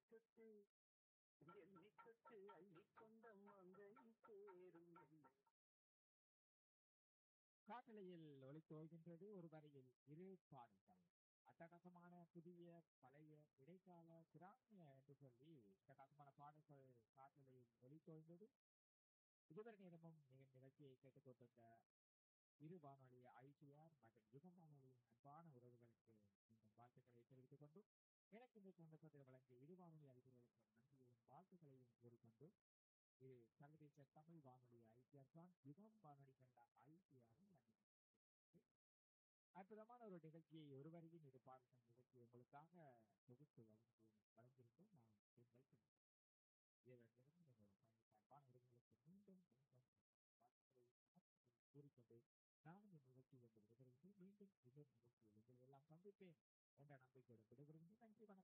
தொட்டு எண்ணி தொட்டு அள்ளிக்கொண்ட மங்கை சேரும் இல்லை காட்டலையில் ஒளித்தோகின்றது ஒரு வரியில் இரு பாடல்கள் அட்டகாசமான புதிய பழைய இடைக்கால கிராமிய என்று சொல்லி அட்டகாசமான பாடல்கள் காட்டலையில் ஒளித்தோய்ந்தது இதுவரை நேரமும் நீங்கள் நிகழ்ச்சியை கேட்டுக்கொண்டிருந்த இரு வானொலி ஐசிஆர் மற்றும் யுகம் வானொலியின் அன்பான உறவுகளுக்கு நீங்கள் வாழ்த்துக்களை தெரிவித்துக் கொண்டு எனக்கு இந்த சந்தர்ப்பத்தில் வழங்கிய இரு வானொலி அறிவுகளுக்கு நன்றியையும் வாழ்த்துக்களையும் கூறிக்கொண்டு இது சர்வதேச தமிழ் வானொலி ஐசிஆர் தான் யுகம் வானொலி கண்ட ஐசிஆர் அற்புதமான ஒரு நிகழ்ச்சியை ஒருவரையும் இது பாடல் நிகழ்ச்சி உங்களுக்காக தொகுத்து வழங்கி வழங்கியிருந்தோம் நான் உங்கள் இதனிடம் எங்கள் அன்பான உறவுகளுக்கு மீண்டும் மீண்டும் வாழ்த்துக்களை கூறிக்கொண்டு நானும் இந்த நிகழ்ச்சியில் விடுகிறது மீண்டும் இன்னொரு நிகழ்ச்சியில் உங்களை எல்லாம் சந்திப்பேன் என்ற நம்பிக்கையோடு விடுகிறது நன்றி வணக்கம்